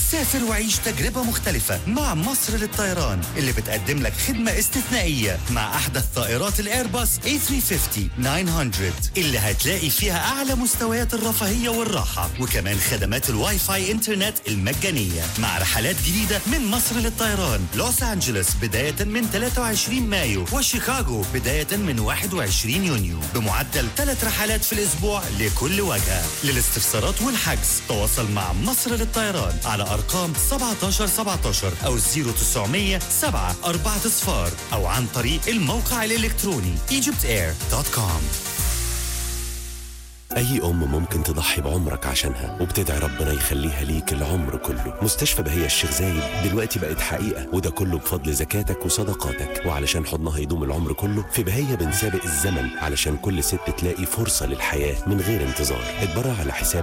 سافر وعيش تجربة مختلفة مع مصر للطيران اللي بتقدم لك خدمة استثنائية مع أحدث طائرات الإيرباص A350-900 اللي هتلاقي فيها أعلى مستويات الرفاهية والراحة وكمان خدمات الواي فاي إنترنت المجانية مع رحلات جديدة من مصر للطيران لوس أنجلوس بداية من 23 مايو وشيكاغو بداية من 21 يونيو بمعدل ثلاث رحلات في الأسبوع لكل وجهة للاستفسارات والحجز تواصل مع مصر للطيران على أرقام 17 17 أو 0900 7 4 صفار أو عن طريق الموقع الإلكتروني egyptair.com أي أم ممكن تضحي بعمرك عشانها وبتدعي ربنا يخليها ليك العمر كله مستشفى بهية الشيخ زايد دلوقتي بقت حقيقة وده كله بفضل زكاتك وصدقاتك وعلشان حضنها يدوم العمر كله في بهية بنسابق الزمن علشان كل ست تلاقي فرصة للحياة من غير انتظار اتبرع على حساب